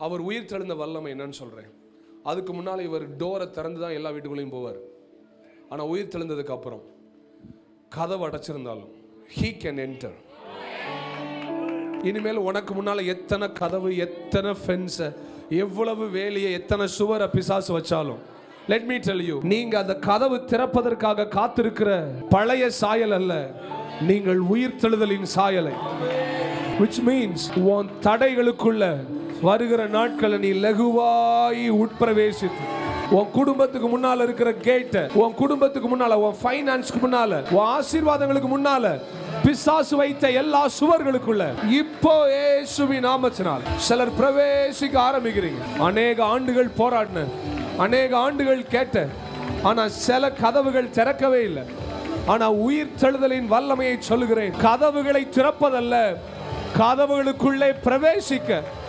அவர் உயிர் தெழுந்த வல்லமை என்னன்னு சொல்றேன் அதுக்கு முன்னால் இவர் டோரை திறந்து தான் எல்லா வீட்டுக்குள்ளேயும் போவார் ஆனால் உயிர் தெழுந்ததுக்கு அப்புறம் கதவு அடைச்சிருந்தாலும் ஹீ கேன் என்டர் இனிமேல் உனக்கு முன்னால எத்தனை கதவு எத்தனை ஃபென்ஸை எவ்வளவு வேலையை எத்தனை சுவரை பிசாசு வச்சாலும் லெட் மீ டெல் யூ நீங்க அந்த கதவு திறப்பதற்காக காத்திருக்கிற பழைய சாயல் அல்ல நீங்கள் உயிர் தெழுதலின் சாயலை which means உன் தடைகளுக்குள்ள வருகிற நாட்களை நீ லகுவாய் உட்பிரவேசித்து உன் குடும்பத்துக்கு முன்னால இருக்கிற கேட்ட உன் குடும்பத்துக்கு முன்னால உன் ஃபைனான்ஸ்க்கு முன்னால உன் ஆசீர்வாதங்களுக்கு முன்னால பிசாசு வைத்த எல்லா சுவர்களுக்குள்ள இப்போ இயேசுவின் நாமத்தினால் சிலர் பிரவேசிக்க ஆரம்பிக்கிறீங்க அநேக ஆண்டுகள் போராடின அநேக ஆண்டுகள் கேட்ட ஆனா சில கதவுகள் திறக்கவே இல்லை ஆனா உயிர் தெழுதலின் வல்லமையை சொல்லுகிறேன் கதவுகளை திறப்பதல்ல கதவுகளுக்குள்ளே பிரவேசிக்க